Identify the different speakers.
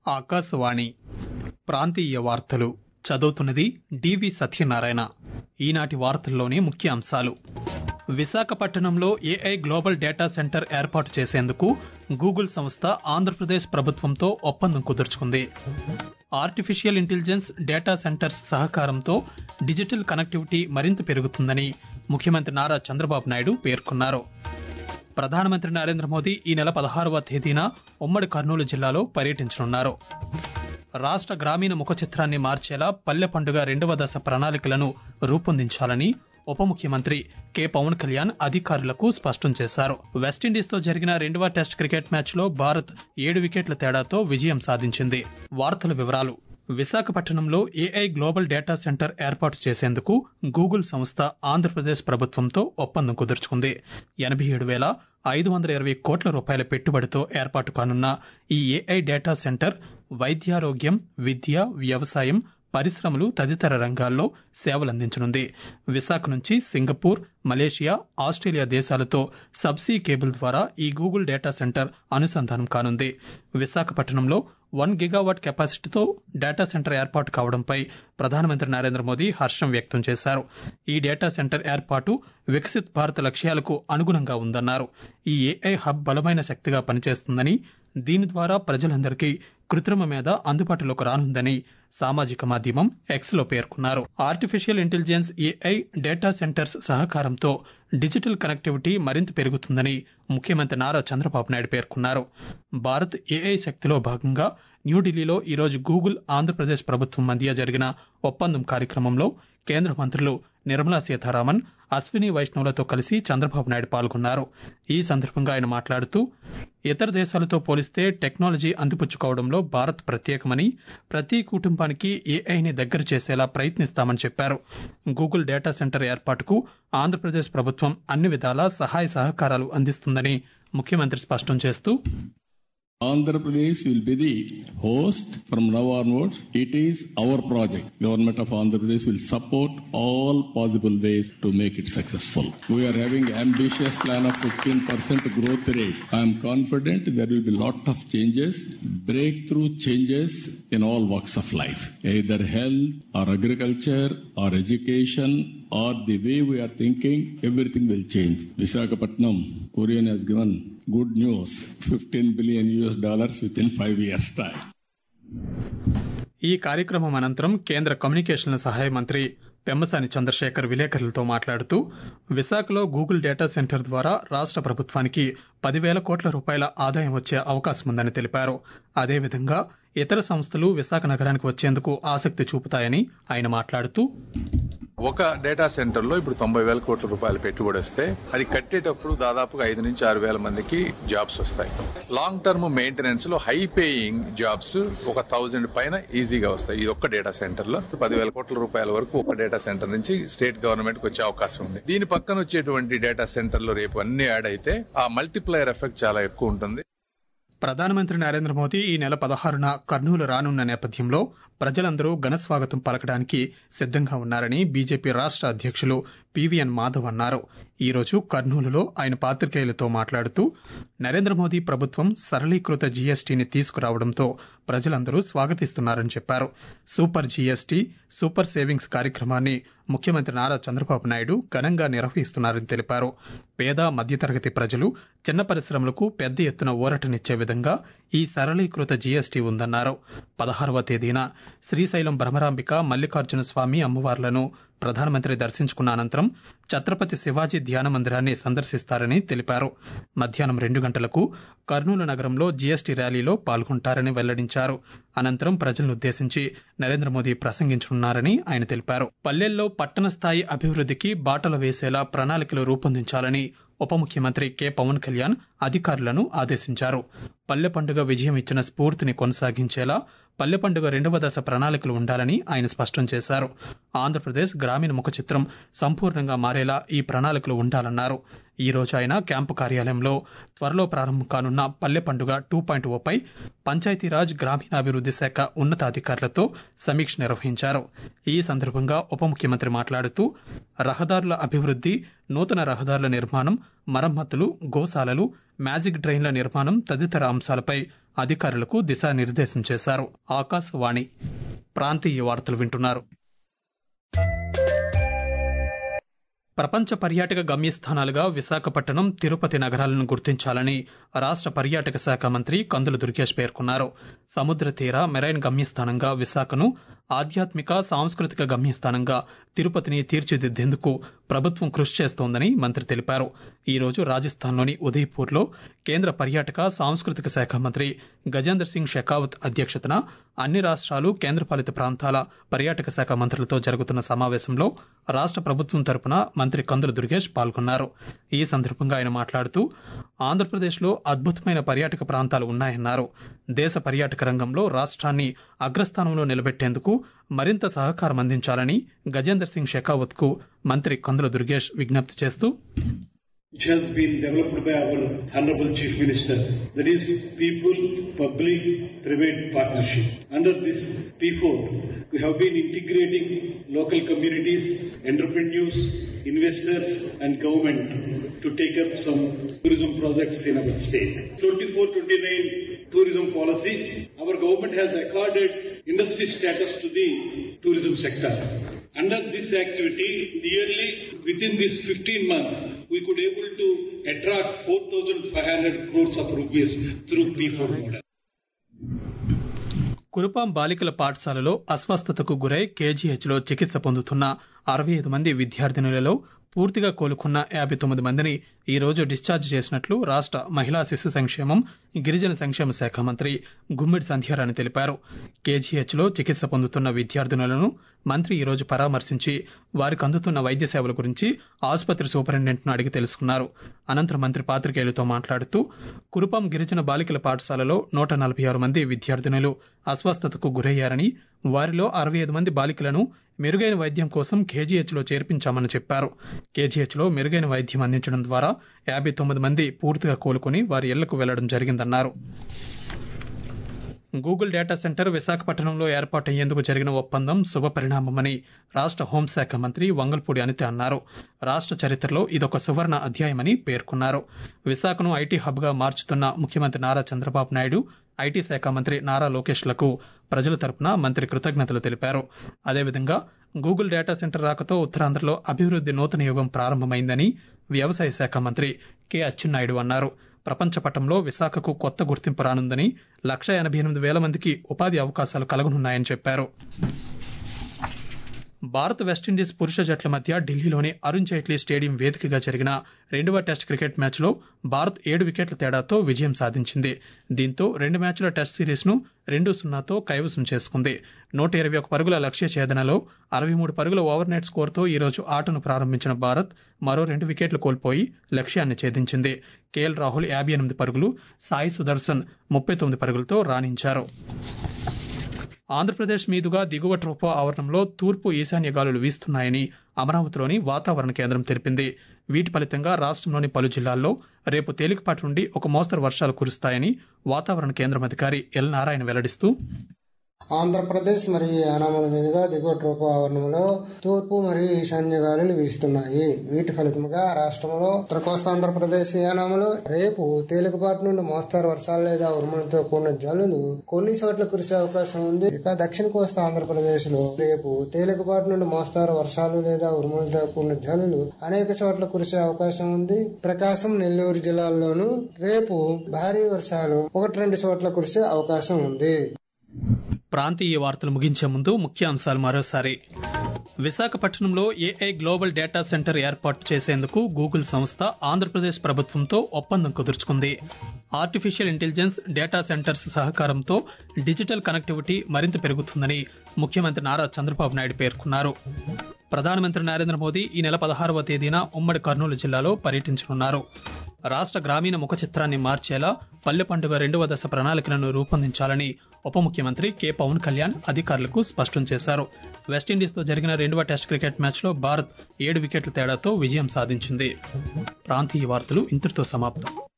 Speaker 1: ఆకాశవాణి ప్రాంతీయ వార్తలు చదువుతున్నది డివి సత్యనారాయణ ఈనాటి వార్తల్లోని ముఖ్య అంశాలు విశాఖపట్నంలో ఏఐ గ్లోబల్ డేటా సెంటర్ ఏర్పాటు చేసేందుకు గూగుల్ సంస్థ ఆంధ్రప్రదేశ్ ప్రభుత్వంతో ఒప్పందం కుదుర్చుకుంది ఆర్టిఫిషియల్ ఇంటెలిజెన్స్ డేటా సెంటర్స్ సహకారంతో డిజిటల్ కనెక్టివిటీ మరింత పెరుగుతుందని ముఖ్యమంత్రి నారా చంద్రబాబు నాయుడు పేర్కొన్నారు ప్రధానమంత్రి నరేంద్ర మోదీ ఈ నెల పదహారవ తేదీన ఉమ్మడి కర్నూలు జిల్లాలో పర్యటించనున్నారు రాష్ట్ర గ్రామీణ ముఖ చిత్రాన్ని మార్చేలా పల్లె పండుగ రెండవ దశ ప్రణాళికలను రూపొందించాలని ఉప ముఖ్యమంత్రి కె పవన్ కళ్యాణ్ అధికారులకు స్పష్టం చేశారు వెస్టిండీస్తో జరిగిన రెండవ టెస్ట్ క్రికెట్ మ్యాచ్లో భారత్ ఏడు వికెట్ల తేడాతో విజయం సాధించింది వార్తల వివరాలు విశాఖపట్నంలో ఏఐ గ్లోబల్ డేటా సెంటర్ ఏర్పాటు చేసేందుకు గూగుల్ సంస్థ ఆంధ్రప్రదేశ్ ప్రభుత్వంతో ఒప్పందం కుదుర్చుకుంది ఎనభై ఏడు వేల ఐదు వందల ఇరవై కోట్ల రూపాయల పెట్టుబడితో ఏర్పాటు కానున్న ఈ ఏఐ డేటా సెంటర్ వైద్యారోగ్యం విద్య వ్యవసాయం పరిశ్రమలు తదితర రంగాల్లో సేవలందించనుంది విశాఖ నుంచి సింగపూర్ మలేషియా ఆస్ట్రేలియా దేశాలతో సబ్సీ కేబుల్ ద్వారా ఈ గూగుల్ డేటా సెంటర్ అనుసంధానం కానుంది విశాఖపట్నంలో వన్ గిగావాట్ కెపాసిటీతో డేటా సెంటర్ ఏర్పాటు కావడంపై ప్రధానమంత్రి నరేంద్ర మోదీ హర్షం వ్యక్తం చేశారు ఈ డేటా సెంటర్ ఏర్పాటు వికసిత్ భారత్ లక్ష్యాలకు అనుగుణంగా ఉందన్నారు ఈ ఏఐ హబ్ బలమైన శక్తిగా పనిచేస్తుందని దీని ద్వారా ప్రజలందరికీ కృత్రిమ మీద అందుబాటులోకి రానుందని సామాజిక మాధ్యమం ఎక్స్ లో పేర్కొన్నారు artificial intelligence AI data centers సహకారంతో డిజిటల్ కనెక్టివిటీ మరింత పెరుగుతుందని ముఖ్యమంత్రి నారా చంద్రబాబు నాయుడు పేర్కొన్నారు భారత్ ఏఐ శక్తిలో భాగంగా న్యూఢిల్లీలో ఈరోజు గూగుల్ ఆంధ్రప్రదేశ్ ప్రభుత్వం మధ్య జరిగిన ఒప్పందం కార్యక్రమంలో కేంద్ర మంత్రులు నిర్మలా సీతారామన్ అశ్విని వైష్ణవులతో కలిసి చంద్రబాబు నాయుడు పాల్గొన్నారు ఈ సందర్భంగా ఆయన మాట్లాడుతూ ఇతర దేశాలతో పోలిస్తే టెక్నాలజీ అందిపుచ్చుకోవడంలో భారత్ ప్రత్యేకమని ప్రతి కుటుంబానికి ఏఐని దగ్గర చేసేలా ప్రయత్నిస్తామని చెప్పారు గూగుల్ డేటా సెంటర్ ఏర్పాటుకు ఆంధ్రప్రదేశ్ ప్రభుత్వం అన్ని విధాలా సహాయ సహకారాలు అందిస్తుందని ముఖ్యమంత్రి స్పష్టం చేస్తూ
Speaker 2: Andhra Pradesh will be the host from now onwards. It is our project. Government of Andhra Pradesh will support all possible ways to make it successful. We are having ambitious plan of 15% growth rate. I am confident there will be lot of changes, breakthrough changes in all walks of life, either health or agriculture or education or the way we are thinking, everything will change. Visakhapatnam, Korean has given good news 15 billion US dollars within five years' time.
Speaker 1: ఈ కార్యక్రమం అనంతరం కేంద్ర కమ్యూనికేషన్ల సహాయ మంత్రి పెమ్మసాని చంద్రశేఖర్ విలేకరులతో మాట్లాడుతూ విశాఖలో Google data centre ద్వారా రాష్ట్ర ప్రభుత్వానికి పదివేల కోట్ల రూపాయల ఆదాయం వచ్చే అవకాశం ఉందని తెలిపారు అదేవిధంగా ఇతర సంస్థలు విశాఖ నగరానికి వచ్చేందుకు ఆసక్తి చూపుతాయని ఆయన మాట్లాడుతూ
Speaker 3: ఒక డేటా సెంటర్ లో ఇప్పుడు తొంభై వేల కోట్ల రూపాయలు పెట్టుబడి వస్తే అది కట్టేటప్పుడు దాదాపుగా ఐదు నుంచి ఆరు వేల మందికి జాబ్స్ వస్తాయి లాంగ్ టర్మ్ మెయింటెనెన్స్ లో హై పేయింగ్ జాబ్స్ ఒక థౌజండ్ పైన ఈజీగా వస్తాయి ఇది ఒక్క డేటా సెంటర్ లో పదివేల కోట్ల రూపాయల వరకు ఒక డేటా సెంటర్ నుంచి స్టేట్ గవర్నమెంట్ కి వచ్చే అవకాశం ఉంది దీని పక్కన వచ్చేటువంటి డేటా సెంటర్ లో రేపు అన్ని యాడ్ అయితే ఆ మల్టిప్లయర్ ఎఫెక్ట్ చాలా ఎక్కువ ఉంటుంది
Speaker 1: ప్రధానమంత్రి నరేంద్ర మోదీ ఈ నెల పదహారున కర్నూలు రానున్న నేపథ్యంలో ప్రజలందరూ ఘనస్వాగతం పలకడానికి సిద్ధంగా ఉన్నారని బీజేపీ రాష్ట్ర అధ్యక్షులు పివిఎన్ మాధవ్ అన్నారు ఈరోజు కర్నూలులో ఆయన పాత్రికేయులతో మాట్లాడుతూ నరేంద్ర మోదీ ప్రభుత్వం సరళీకృత జీఎస్టీని తీసుకురావడంతో ప్రజలందరూ స్వాగతిస్తున్నారని చెప్పారు సూపర్ జీఎస్టీ సూపర్ సేవింగ్స్ కార్యక్రమాన్ని ముఖ్యమంత్రి నారా చంద్రబాబు నాయుడు ఘనంగా నిర్వహిస్తున్నారని తెలిపారు పేద మధ్యతరగతి ప్రజలు చిన్న పరిశ్రమలకు పెద్ద ఎత్తున ఊరటనిచ్చే విధంగా ఈ సరళీకృత జీఎస్టీ ఉందన్నారు పదహారవ తేదీన శ్రీశైలం భ్రమరాంబిక మల్లికార్జున స్వామి అమ్మవార్లను ప్రధానమంత్రి దర్శించుకున్న అనంతరం ఛత్రపతి శివాజీ ధ్యాన మందిరాన్ని సందర్శిస్తారని తెలిపారు మధ్యాహ్నం రెండు గంటలకు కర్నూలు నగరంలో జీఎస్టీ ర్యాలీలో పాల్గొంటారని వెల్లడించారు అనంతరం ప్రజలను ఉద్దేశించి నరేంద్ర మోదీ ప్రసంగించనున్నారని ఆయన తెలిపారు పల్లెల్లో పట్టణ స్థాయి అభివృద్ధికి బాటలు వేసేలా ప్రణాళికలు రూపొందించాలని ఉప ముఖ్యమంత్రి కె పవన్ కళ్యాణ్ అధికారులను ఆదేశించారు పల్లె పండుగ విజయం ఇచ్చిన స్ఫూర్తిని కొనసాగించేలా పల్లె పండుగ రెండవ దశ ప్రణాళికలు ఉండాలని ఆయన స్పష్టం చేశారు ఆంధ్రప్రదేశ్ గ్రామీణ ముఖ చిత్రం సంపూర్ణంగా మారేలా ఈ ప్రణాళికలు ఉండాలన్నారు ఈ రోజు ఆయన క్యాంపు కార్యాలయంలో త్వరలో ప్రారంభం కానున్న పల్లె పండుగ టూ పాయింట్ ఓపై పంచాయతీరాజ్ గ్రామీణాభివృద్ధి శాఖ ఉన్నతాధికారులతో సమీక్ష నిర్వహించారు ఈ సందర్భంగా ఉప ముఖ్యమంత్రి మాట్లాడుతూ రహదారుల అభివృద్ధి నూతన రహదారుల నిర్మాణం మరమ్మతులు గోశాలలు మ్యాజిక్ డ్రైన్ల నిర్మాణం తదితర అంశాలపై అధికారులకు దిశానిర్దేశం చేశారు ఆకాశవాణి ప్రాంతీయ వార్తలు వింటున్నారు ప్రపంచ పర్యాటక గమ్యస్థానాలుగా విశాఖపట్నం తిరుపతి నగరాలను గుర్తించాలని రాష్ట్ర పర్యాటక శాఖ మంత్రి కందుల దుర్గేష్ పేర్కొన్నారు సముద్ర తీర మెరైన్ గమ్యస్థానంగా విశాఖను ఆధ్యాత్మిక సాంస్కృతిక గమ్యస్థానంగా తిరుపతిని తీర్చిదిద్దేందుకు ప్రభుత్వం కృషి చేస్తోందని మంత్రి తెలిపారు ఈ రోజు రాజస్థాన్లోని ఉదయ్పూర్లో కేంద్ర పర్యాటక సాంస్కృతిక శాఖ మంత్రి గజేంద్ర సింగ్ షెకావత్ అధ్యక్షతన అన్ని రాష్ట్రాలు కేంద్రపాలిత ప్రాంతాల పర్యాటక శాఖ మంత్రులతో జరుగుతున్న సమావేశంలో రాష్ట్ర ప్రభుత్వం తరపున మంత్రి కందుల దుర్గేష్ పాల్గొన్నారు ఈ సందర్భంగా ఆయన మాట్లాడుతూ ఆంధ్రప్రదేశ్లో అద్భుతమైన పర్యాటక ప్రాంతాలు ఉన్నాయన్నారు దేశ పర్యాటక రంగంలో రాష్ట్రాన్ని అగ్రస్థానంలో నిలబెట్టేందుకు మరింత సహకారం అందించాలని గజేందర్ సింగ్ షెకావత్ కు మంత్రి కందుల దుర్గేష్ విజ్ఞప్తి చేస్తూ
Speaker 4: which has been developed by our Honorable Chief Minister. That is People Public Private Partnership. Under this P4, we have been integrating local communities, entrepreneurs, investors and government to take up some tourism projects in our state. 24-29 tourism policy, our government has accorded industry status to the tourism sector. Under this activity, nearly within these 15 months, we could able to attract 4,500 crores of rupees through P4 model.
Speaker 1: Kurupam బాలికల పాఠశాలలో అస్వస్థతకు గురై కేజీహెచ్లో చికిత్స పొందుతున్న అరవై ఐదు మంది విద్యార్థినులలో పూర్తిగా కోలుకున్న యాభై తొమ్మిది మందిని ఈ రోజు డిశ్చార్జ్ చేసినట్లు రాష్ట్ర మహిళా శిశు సంక్షేమం గిరిజన సంక్షేమ శాఖ మంత్రి గుమ్మిడి సంధ్యారాణి తెలిపారు కేజీహెచ్లో చికిత్స పొందుతున్న విద్యార్థినులను మంత్రి ఈ రోజు పరామర్శించి వారికి అందుతున్న వైద్య సేవల గురించి ఆసుపత్రి సూపరింటెండెంట్ను అడిగి తెలుసుకున్నారు అనంతరం మంత్రి పాత్రికేయులతో మాట్లాడుతూ కురుపాం గిరిజన బాలికల పాఠశాలలో నూట నలభై ఆరు మంది విద్యార్థినులు అస్వస్థతకు గురయ్యారని వారిలో అరవై ఐదు మంది బాలికలను మెరుగైన వైద్యం కోసం కేజీహెచ్లో చేర్పించామని చెప్పారు కేజీహెచ్లో మెరుగైన వైద్యం అందించడం ద్వారా యాభై తొమ్మిది మంది పూర్తిగా కోలుకుని వారి ఇళ్లకు వెళ్లడం జరిగిందన్నారు గూగుల్ డేటా సెంటర్ విశాఖపట్నంలో ఏర్పాటయ్యేందుకు జరిగిన ఒప్పందం శుభపరిణామమని రాష్ట్ర హోంశాఖ మంత్రి వంగల్పూడి అనిత అన్నారు రాష్ట్ర చరిత్రలో ఇదొక సువర్ణ అధ్యాయమని పేర్కొన్నారు విశాఖను ఐటీ హబ్గా మార్చుతున్న ముఖ్యమంత్రి నారా చంద్రబాబు నాయుడు ఐటీ శాఖ మంత్రి నారా లోకేష్లకు ప్రజల తరపున మంత్రి కృతజ్ఞతలు తెలిపారు అదేవిధంగా గూగుల్ డేటా సెంటర్ రాకతో ఉత్తరాంధ్రలో అభివృద్ధి నూతన యుగం ప్రారంభమైందని వ్యవసాయ శాఖ మంత్రి కె అచ్చెన్నాయుడు అన్నారు ప్రపంచ పటంలో విశాఖకు కొత్త గుర్తింపు రానుందని లక్ష ఎనభై ఎనిమిది వేల మందికి ఉపాధి అవకాశాలు కలగనున్నాయని చెప్పారు భారత్ వెస్టిండీస్ పురుష జట్ల మధ్య ఢిల్లీలోని అరుణ్ జైట్లీ స్టేడియం వేదికగా జరిగిన రెండవ టెస్ట్ క్రికెట్ మ్యాచ్లో భారత్ ఏడు వికెట్ల తేడాతో విజయం సాధించింది దీంతో రెండు మ్యాచ్ల టెస్ట్ సిరీస్ను రెండు సున్నాతో కైవసం చేసుకుంది నూట ఇరవై ఒక పరుగుల లక్ష్య ఛేదనలో అరవై మూడు పరుగుల ఓవర్ నెట్ స్కోర్తో ఈరోజు ఆటను ప్రారంభించిన భారత్ మరో రెండు వికెట్లు కోల్పోయి లక్ష్యాన్ని ఛేదించింది కేఎల్ రాహుల్ యాభై ఎనిమిది పరుగులు సాయి సుదర్శన్ ముప్పై తొమ్మిది పరుగులతో రాణించారు ఆంధ్రప్రదేశ్ మీదుగా దిగువ ట్రోపో ఆవరణంలో తూర్పు ఈశాన్య గాలులు వీస్తున్నాయని అమరావతిలోని వాతావరణ కేంద్రం తెలిపింది వీటి ఫలితంగా రాష్ట్రంలోని పలు జిల్లాల్లో రేపు తేలికపాటి నుండి ఒక మోస్తరు వర్షాలు కురుస్తాయని వాతావరణ కేంద్రం అధికారి ఎల్ నారాయణ వెల్లడిస్తూ
Speaker 5: ఆంధ్రప్రదేశ్ మరియు యానాముల మీదుగా దిగువ ట్రోపో ఆవరణంలో తూర్పు మరియు ఈశాన్య గాలులు వీస్తున్నాయి వీటి ఫలితంగా రాష్ట్రంలో ఉత్తర కోస్తా ఆంధ్రప్రదేశ్ యానాములు రేపు తేలికపాటి నుండి మోస్తారు వర్షాలు లేదా ఉరుములతో కూడిన జల్లులు కొన్ని చోట్ల కురిసే అవకాశం ఉంది ఇక దక్షిణ కోస్తా ఆంధ్రప్రదేశ్ లో రేపు తేలికపాటి నుండి మోస్తారు వర్షాలు లేదా ఉరుములతో కూడిన జల్లులు అనేక చోట్ల కురిసే అవకాశం ఉంది ప్రకాశం నెల్లూరు జిల్లాల్లోనూ రేపు భారీ వర్షాలు ఒకటి రెండు చోట్ల కురిసే అవకాశం ఉంది
Speaker 1: ప్రాంతీయ వార్తలు ముగించే ముందు ముఖ్యాంశాలు మరోసారి విశాఖపట్నంలో ఏఐ గ్లోబల్ డేటా సెంటర్ ఏర్పాటు చేసేందుకు గూగుల్ సంస్థ ఆంధ్రప్రదేశ్ ప్రభుత్వంతో ఒప్పందం కుదుర్చుకుంది ఆర్టిఫిషియల్ ఇంటెలిజెన్స్ డేటా సెంటర్స్ సహకారంతో డిజిటల్ కనెక్టివిటీ మరింత పెరుగుతుందని ముఖ్యమంత్రి నారా చంద్రబాబు నాయుడు పేర్కొన్నారు ప్రధానమంత్రి నరేంద్ర మోదీ ఈ నెల పదహారవ తేదీన ఉమ్మడి కర్నూలు జిల్లాలో పర్యటించనున్నారు రాష్ట్ర గ్రామీణ ముఖ చిత్రాన్ని మార్చేలా పల్లె పండుగ రెండవ దశ ప్రణాళికలను రూపొందించాలని ఉప ముఖ్యమంత్రి కె పవన్ కళ్యాణ్ అధికారులకు స్పష్టం చేశారు వెస్టిండీస్తో జరిగిన రెండవ టెస్ట్ క్రికెట్ మ్యాచ్లో భారత్ ఏడు వికెట్ల తేడాతో విజయం సాధించింది ప్రాంతీయ వార్తలు ఇంతటితో సమాప్తం